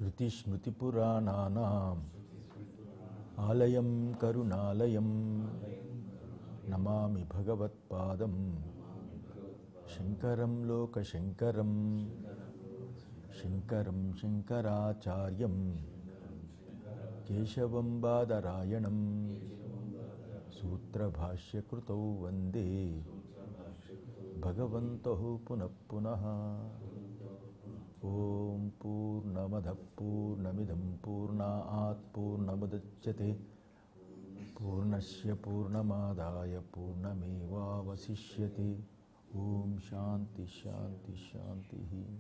శృతిస్మృతిపురాణానాం ఆలయం కరుణాలయం నమామి భగవత్పాదం శంకరం లోకశంకరం శంకరం శంకరాచార్యం కేశవం బాదరాయణం సూత్రభాష్యకృతౌ వందే భగవంతో పునః పునః ఓం పూర్ణమద పూర్ణమిదం పూర్ణాత్ పూర్ణముదచ్యతే పూర్ణస్య పూర్ణమాదాయ పూర్ణమేవావశిష్యతే ఓం శాంతి శాంతి శాంతి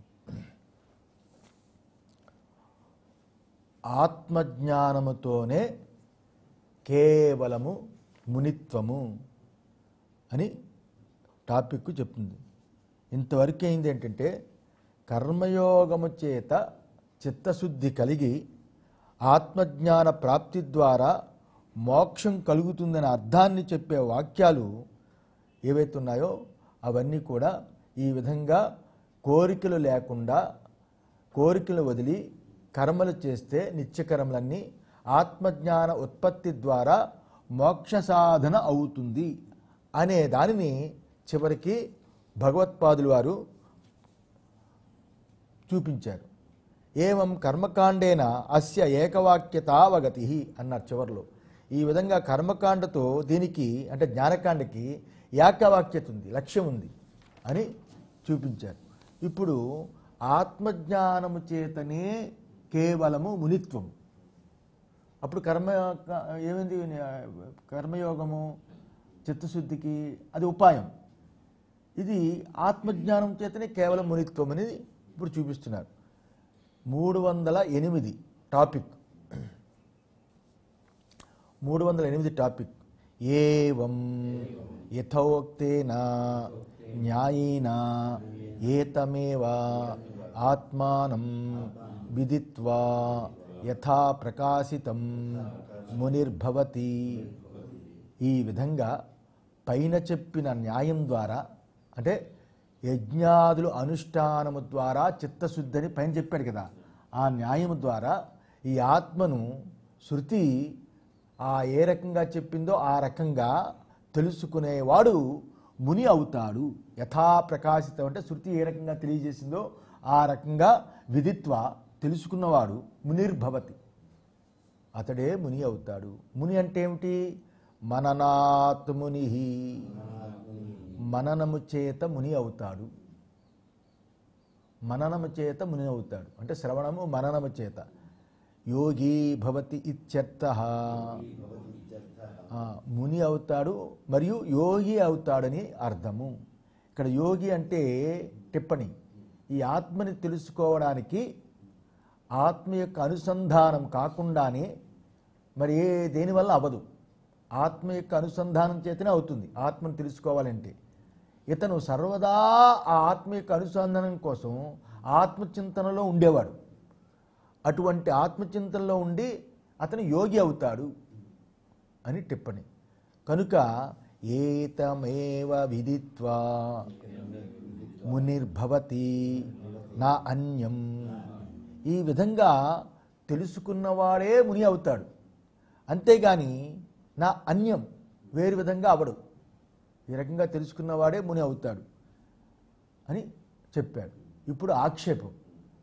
ఆత్మజ్ఞానముతోనే కేవలము మునిత్వము అని టాపిక్ చెప్తుంది ఇంతవరకు అయింది ఏంటంటే కర్మయోగము చేత చిత్తశుద్ధి కలిగి ఆత్మజ్ఞాన ప్రాప్తి ద్వారా మోక్షం కలుగుతుందనే అర్థాన్ని చెప్పే వాక్యాలు ఏవైతే ఉన్నాయో అవన్నీ కూడా ఈ విధంగా కోరికలు లేకుండా కోరికలు వదిలి కర్మలు చేస్తే నిత్యకర్మలన్నీ ఆత్మజ్ఞాన ఉత్పత్తి ద్వారా మోక్ష సాధన అవుతుంది అనే దానిని చివరికి భగవత్పాదులు వారు చూపించారు ఏవం కర్మకాండేన అస్య ఏకవాక్యతావగతి అన్నారు చివరిలో ఈ విధంగా కర్మకాండతో దీనికి అంటే జ్ఞానకాండకి ఏకవాక్యత ఉంది లక్ష్యం ఉంది అని చూపించారు ఇప్పుడు ఆత్మజ్ఞానము చేతనే కేవలము మునిత్వము అప్పుడు కర్మ ఏమైంది కర్మయోగము చిత్తశుద్ధికి అది ఉపాయం ఇది ఆత్మజ్ఞానం చేతనే కేవలం మునిత్వం అనేది ఇప్పుడు చూపిస్తున్నారు మూడు వందల ఎనిమిది టాపిక్ మూడు వందల ఎనిమిది టాపిక్ ఏవం యథోక్తేన న్యాయేన ఏతమేవ ఆత్మానం విదిత్వా యథా ప్రకాశితం మునిర్భవతి ఈ విధంగా పైన చెప్పిన న్యాయం ద్వారా అంటే యజ్ఞాదులు అనుష్ఠానము ద్వారా చిత్తశుద్ధిని పైన చెప్పాడు కదా ఆ న్యాయము ద్వారా ఈ ఆత్మను శృతి ఆ ఏ రకంగా చెప్పిందో ఆ రకంగా తెలుసుకునేవాడు ముని అవుతాడు యథా ప్రకాశితం అంటే శృతి ఏ రకంగా తెలియజేసిందో ఆ రకంగా విదిత్వ తెలుసుకున్నవాడు మునిర్భవతి అతడే ముని అవుతాడు ముని అంటే ఏమిటి మననాత్ ముని మననము చేత ముని అవుతాడు మననము చేత ముని అవుతాడు అంటే శ్రవణము మననము చేత యోగి భవతి ఇత్యర్థ ఆ, ముని అవుతాడు మరియు యోగి అవుతాడని అర్థము ఇక్కడ యోగి అంటే టిప్పణి ఈ ఆత్మని తెలుసుకోవడానికి ఆత్మ యొక్క అనుసంధానం కాకుండానే మరి ఏ దేనివల్ల అవ్వదు ఆత్మ యొక్క అనుసంధానం చేతనే అవుతుంది ఆత్మను తెలుసుకోవాలంటే ఇతను సర్వదా ఆ ఆత్మ యొక్క అనుసంధానం కోసం ఆత్మచింతనలో ఉండేవాడు అటువంటి ఆత్మచింతనలో ఉండి అతను యోగి అవుతాడు అని టిప్పణి కనుక ఏతమేవ విదిత్వా మునిర్భవతి నా అన్యం ఈ విధంగా తెలుసుకున్నవాడే ముని అవుతాడు అంతేగాని నా అన్యం వేరు విధంగా అవడు ఈ రకంగా తెలుసుకున్నవాడే ముని అవుతాడు అని చెప్పాడు ఇప్పుడు ఆక్షేపం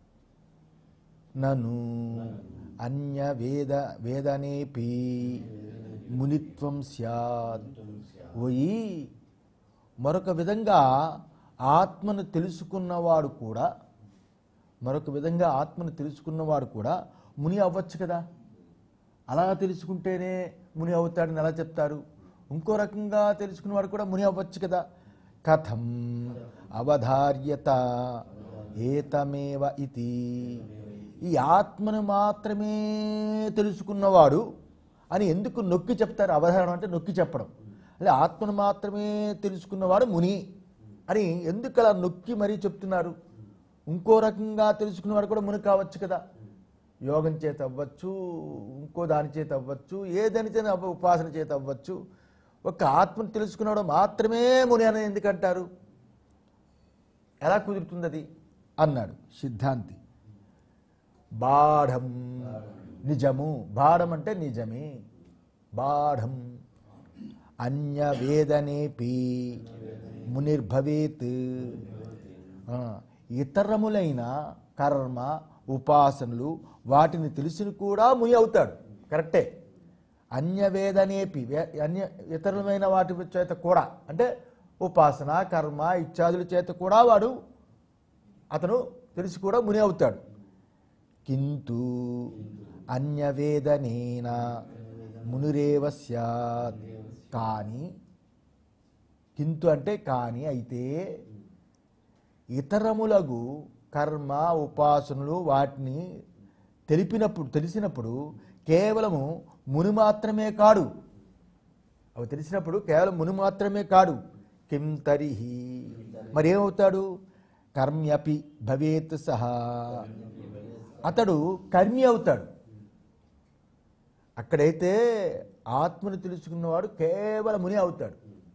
నను అన్య వేద వేదనేపి మునిత్వం స్యాద్ ఓయి మరొక విధంగా ఆత్మను తెలుసుకున్నవాడు కూడా మరొక విధంగా ఆత్మను తెలుసుకున్నవాడు కూడా ముని అవ్వచ్చు కదా అలా తెలుసుకుంటేనే ముని అవుతాడని ఎలా చెప్తారు ఇంకో రకంగా తెలుసుకున్నవాడు కూడా ముని అవ్వచ్చు కదా కథం అవధార్యత ఏతమేవ ఇది ఈ ఆత్మను మాత్రమే తెలుసుకున్నవాడు అని ఎందుకు నొక్కి చెప్తారు అవధారణం అంటే నొక్కి చెప్పడం అదే ఆత్మను మాత్రమే తెలుసుకున్నవాడు ముని అని ఎందుకు అలా నొక్కి మరీ చెప్తున్నారు ఇంకో రకంగా తెలుసుకున్నవాడు కూడా ముని కావచ్చు కదా యోగం చేత అవ్వచ్చు ఇంకో దాని చేత అవ్వచ్చు ఏ దాని చేత అవ్వ- ఉపాసన చేత అవ్వచ్చు ఒక ఆత్మను తెలుసుకున్నవాడు మాత్రమే ముని అని ఎందుకంటారు ఎలా కుదురుతుంది అది అన్నాడు సిద్ధాంతి బాఢం నిజము బాఢం అంటే నిజమే బాఢం అన్య వేదనేపి మునిర్భవేత్ ఆ, ఇతరములైన కర్మ ఉపాసనలు వాటిని తెలిసిన కూడా ముని అవుతాడు కరెక్టే అన్యవేదనేపి వే- అన్య ఇతరులమైన వాటి చేత కూడా అంటే ఉపాసన కర్మ ఇత్యాదుల చేత కూడా వాడు అతను తెలిసి కూడా ముని అవుతాడు కింటు అన్యవేదనేన మునిరేవ స్యాత్ కానీ కింటు అంటే కానీ అయితే ఇతరములగు కర్మ ఉపాసనలు వాటిని తెలిపినప్పుడు తెలిసినప్పుడు కేవలము ముని మాత్రమే కాడు అవి తెలిసినప్పుడు కేవలం ముని మాత్రమే కాడు కిం తరిహి మరేమవుతాడు కర్మ్యపి భవేత్ సహా అతడు కర్మి అవుతాడు అక్కడైతే ఆత్మను తెలుసుకున్నవాడు కేవలం ముని అవుతాడు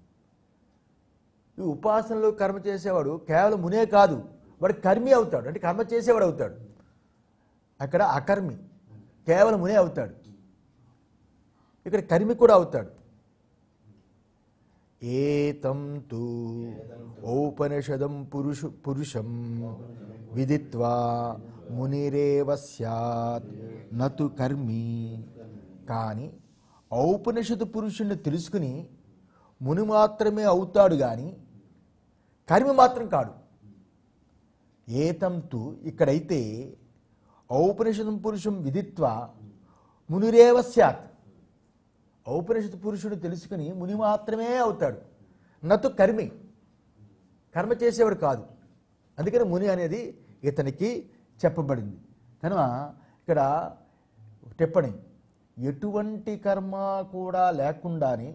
ఈ ఉపాసనలు కర్మ చేసేవాడు కేవలం మునే కాదు వాడు కర్మి అవుతాడు అంటే కర్మ చేసేవాడు అవుతాడు అక్కడ అకర్మి కేవలం మునే అవుతాడు ఇక్కడ కర్మి కూడా అవుతాడు ఏతం తు ఔపనిషదం పురుషు పురుషం విదిత్వా మునిరేవ స్యాత్ నతు కర్మి కానీ ఔపనిషతు పురుషుణ్ణి తెలుసుకుని ముని మాత్రమే అవుతాడు కానీ కర్మి మాత్రం కాడు ఏతం తు ఇక్కడైతే ఔపనిషదం పురుషం విదిత్వా మునిరేవ స్యాత్ ఔపనిషత్ పురుషుడు తెలుసుకుని ముని మాత్రమే అవుతాడు నతు కర్మి కర్మ చేసేవాడు కాదు అందుకని ముని అనేది ఇతనికి చెప్పబడింది కనుక ఇక్కడ టిప్పణి ఎటువంటి కర్మ కూడా లేకుండానే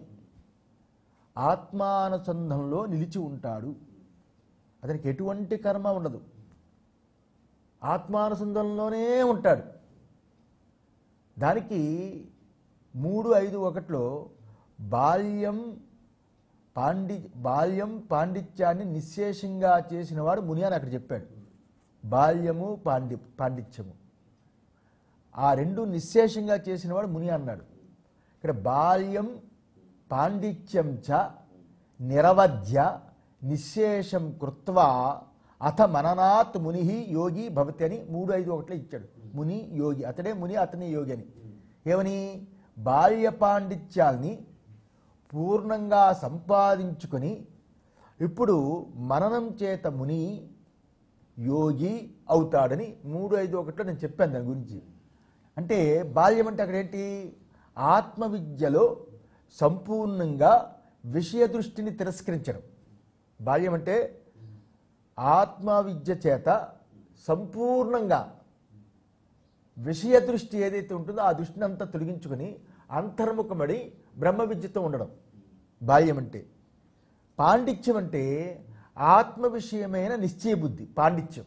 ఆత్మానుసంధంలో నిలిచి ఉంటాడు అతనికి ఎటువంటి కర్మ ఉండదు ఆత్మానుసంధంలోనే ఉంటాడు దానికి మూడు ఐదు ఒకటిలో బాల్యం పాండి బాల్యం పాండిత్యాన్ని నిశ్శేషంగా చేసినవాడు ముని అని అక్కడ చెప్పాడు బాల్యము పాండి పాండిత్యము ఆ రెండు నిశ్శేషంగా చేసినవాడు ముని అన్నాడు ఇక్కడ బాల్యం పాండిత్యం చ నిరవధ్య నిశ్శేషం కృత్వా అథ మననాత్ ముని యోగి భవతి అని మూడు ఐదు ఒకటిలో ఇచ్చాడు ముని యోగి అతడే ముని అతనే యోగి అని ఏమని బాల్య పాండిత్యాల్ని పూర్ణంగా సంపాదించుకొని ఇప్పుడు మననం చేత ముని యోగి అవుతాడని మూడు ఐదు ఒకటిలో నేను చెప్పాను దాని గురించి అంటే బాల్యం అంటే అక్కడ ఏంటి ఆత్మవిద్యలో సంపూర్ణంగా విషయ దృష్టిని తిరస్కరించడం బాల్యం అంటే ఆత్మవిద్య చేత సంపూర్ణంగా విషయ దృష్టి ఏదైతే ఉంటుందో ఆ దృష్టిని అంతా తొలగించుకొని అంతర్ముఖమడి బ్రహ్మ విద్యతో ఉండడం బాల్యం అంటే పాండిత్యం అంటే ఆత్మ విషయమైన నిశ్చయ బుద్ధి పాండిత్యం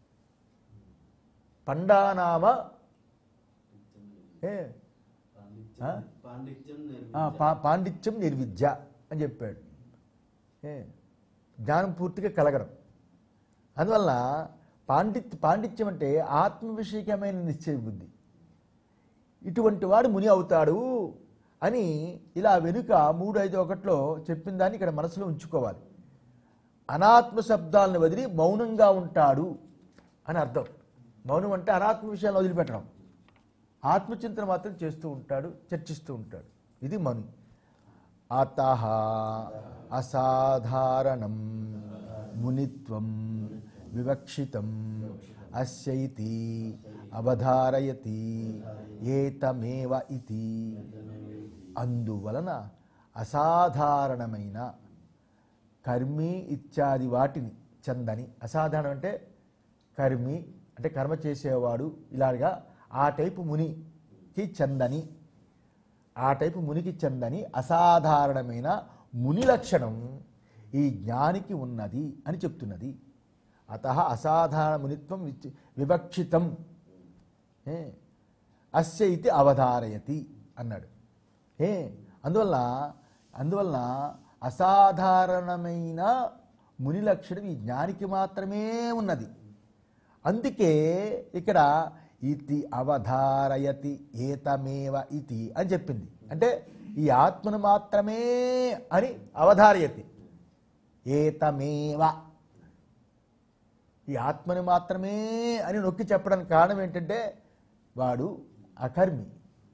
పండానామ ఏ ఆ? పాండిత్యం ఆ, పా- పాండిత్యం నిర్విద్య అని చెప్పాడు ఏ జ్ఞానం పూర్తిగా కలగడం అందువల్ల పాండిత్య పాండిత్యం అంటే ఆత్మ విషయకమైన నిశ్చయ బుద్ధి ఇటువంటి వాడు ముని అవుతాడు అని ఇలా వెనుక మూడు ఐదు ఒకటిలో చెప్పిన దాన్ని ఇక్కడ మనసులో ఉంచుకోవాలి అనాత్మ శబ్దాలను వదిలి మౌనంగా ఉంటాడు అని అర్థం మౌనం అంటే అనాత్మ విషయాలను వదిలిపెట్టడం ఆత్మచింతన మాత్రం చేస్తూ ఉంటాడు చర్చిస్తూ ఉంటాడు ఇది మను అత అసాధారణం మునిత్వం వివక్షితం అస్యైతి అవధారయతి ఏతమేవ ఇతి అందువలన అసాధారణమైన కర్మి ఇత్యాది వాటిని చందని అసాధారణం అంటే కర్మి అంటే కర్మ చేసేవాడు ఇలాగా ఆ టైపు మునికి చందని ఆ టైపు మునికి చందని అసాధారణమైన ముని లక్షణం ఈ జ్ఞానికి ఉన్నది అని చెప్తున్నది అత అసాధారణ మునిత్వం విచ్- వివక్షితం ఏ అస్య ఇది అవధారయతి అన్నాడు ఏ అందువల్ల అందువలన అసాధారణమైన ముని లక్షణం ఈ జ్ఞానికి మాత్రమే ఉన్నది అందుకే ఇక్కడ ఇతి అవధారయతి ఏతమేవ ఇతి అని చెప్పింది అంటే ఈ ఆత్మను మాత్రమే అని అవధారయతి ఏతమేవ ఈ ఆత్మని మాత్రమే అని నొక్కి చెప్పడానికి కారణం ఏంటంటే వాడు అకర్మి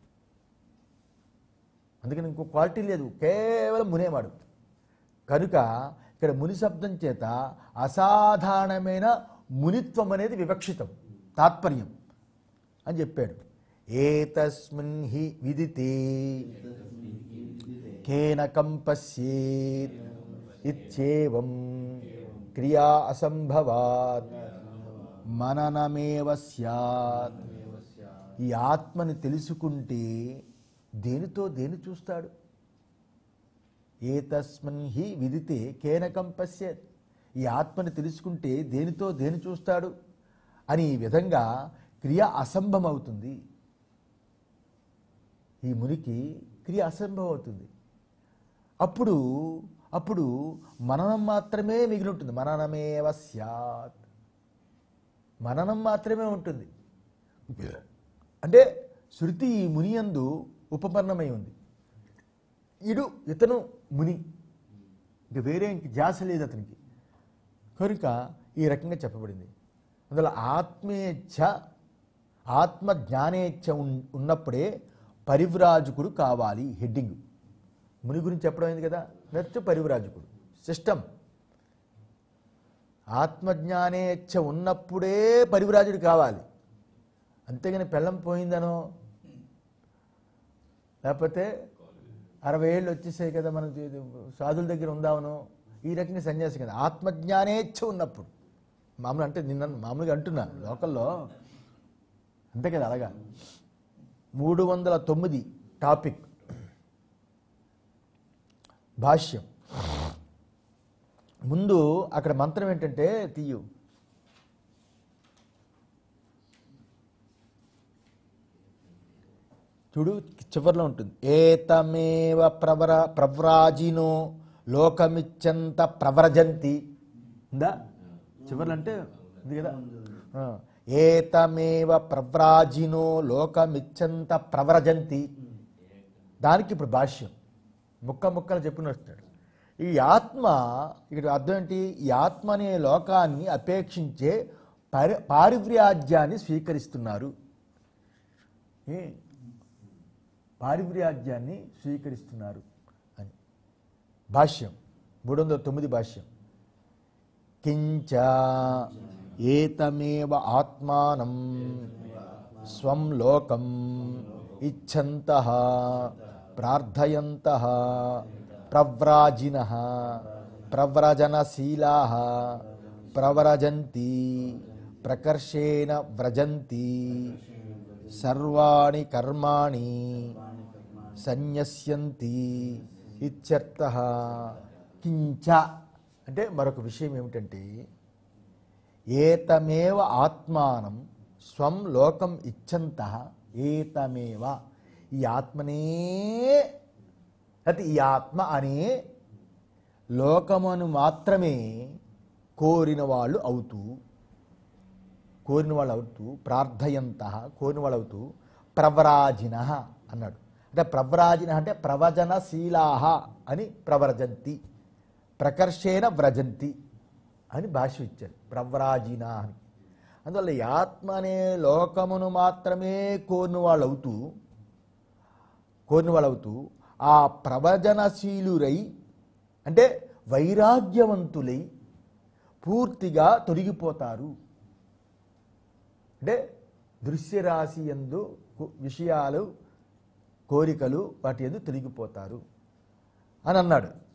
అందుకని ఇంకో క్వాలిటీ లేదు కేవలం మునేవాడు కనుక ఇక్కడ ముని శబ్దం చేత అసాధారణమైన మునిత్వం అనేది వివక్షితం తాత్పర్యం అని చెప్పాడు ఏతస్మిన్ హి విదితే కేనకం పశ్యేత్ ఇత్యేవం క్రియా అసంభవాత్ మననమేవ స్యాత్ ఈ ఆత్మని తెలుసుకుంటే దేనితో దేని చూస్తాడు ఏతస్మిన్ హి విదితే కేనకం పశ్యత్ ఈ ఆత్మని తెలుసుకుంటే దేనితో దేని చూస్తాడు అని ఈ విధంగా క్రియ అసంభవం అవుతుంది ఈ మునికి క్రియ అసంభవం అవుతుంది అప్పుడు అప్పుడు మననం మాత్రమే మిగిలి ఉంటుంది మననమేవ స్యాత్ మననం మాత్రమే ఉంటుంది అంటే శృతి ఈ మునియందు ఉపపన్నమై ఉంది ఇడు ఇతను ముని ఇంక వేరే ఇంక ధ్యాస లేదు అతనికి కనుక ఈ రకంగా చెప్పబడింది అందులో ఆత్మేచ్ఛ ఆత్మ జ్ఞానేచ్ఛ ఉన్- ఉన్నప్పుడే పరివ్రాజకుడు కావాలి హెడ్డింగ్ ముని గురించి చెప్పడం అయింది కదా నెక్స్ట్ పరివ్రాజకుడు సిస్టమ్ ఆత్మజ్ఞానేచ్ఛ ఉన్నప్పుడే పరివ్రాజుడు కావాలి అంతేగాని పెళ్ళం పోయిందనో లేకపోతే అరవై ఏళ్ళు వచ్చేసాయి కదా మనం సాధుల దగ్గర ఉందామనో ఈ రకంగా సన్యాసి కదా ఆత్మజ్ఞానేచ్ఛ ఉన్నప్పుడు మామూలు అంటే నిన్న మామూలుగా అంటున్నా లోకల్లో అంతే కదా అలాగా మూడు వందల తొమ్మిది టాపిక్ భాష్యం ముందు అక్కడ మంత్రం ఏంటంటే తీయు చూడు చివరిలో ఉంటుంది ఏతమేవ ప్రవర ప్రవ్రాజినో లోకమిచ్చంత ప్రవ్రజంతి ఉందా చివరిలో అంటే ఉంది కదా ఆ. ఏతమేవ ప్రవ్రాజినో లోకమిచ్చంత ప్రవ్రజంతి దానికి ఇప్పుడు భాష్యం ముక్క ముక్కలు చెప్పిన వస్తాడు ఈ ఆత్మ ఇక్కడ అర్థం ఏంటి ఈ ఆత్మ అనే లోకాన్ని అపేక్షించే పరి పారివ్రాజ్యాన్ని స్వీకరిస్తున్నారు ఏ పారివ్రాజ్యాన్ని స్వీకరిస్తున్నారు అని భాష్యం మూడు వందల తొమ్మిది భాష్యం కించ ఏతమేవ ఆత్మానం స్వం లోకం ఇచ్చంత ప్రార్థయంత ప్రవ్రాజిన ప్రవ్రజనశీలా ప్రవ్రజంతి ప్రకర్షేణ వ్రజంతి సర్వాణి కర్మాణి సన్యస్యంతి ఇత్యర్థ కించ అంటే మరొక విషయం ఏమిటంటే ఏతమేవ ఆత్మానం స్వం లోకం ఇచ్చంత ఏతమేవ ఈ ఆత్మనే అయితే ఈ ఆత్మ అనే లోకమును మాత్రమే కోరిన వాళ్ళు అవుతూ కోరిన వాళ్ళు అవుతూ ప్రార్థయంత కోరిన వాళ్ళు అవుతూ ప్రవ్రాజిన అన్నాడు అంటే ప్రవ్రాజిన అంటే ప్రవచనశీలాహ అని ప్రవ్రజంతి ప్రకర్షేణ వ్రజంతి అని భాష ఇచ్చారు ప్రవ్రాజిన అని అందువల్ల ఈ ఆత్మ అనే లోకమును మాత్రమే కోరిన వాళ్ళు అవుతూ కోరిన వాళ్ళు అవుతూ ఆ ప్రవచనశీలురై అంటే వైరాగ్యవంతులై పూర్తిగా తొలగిపోతారు అంటే దృశ్యరాశి ఎందు కు- విషయాలు కోరికలు వాటి ఎందు తొలగిపోతారు అని అన్నాడు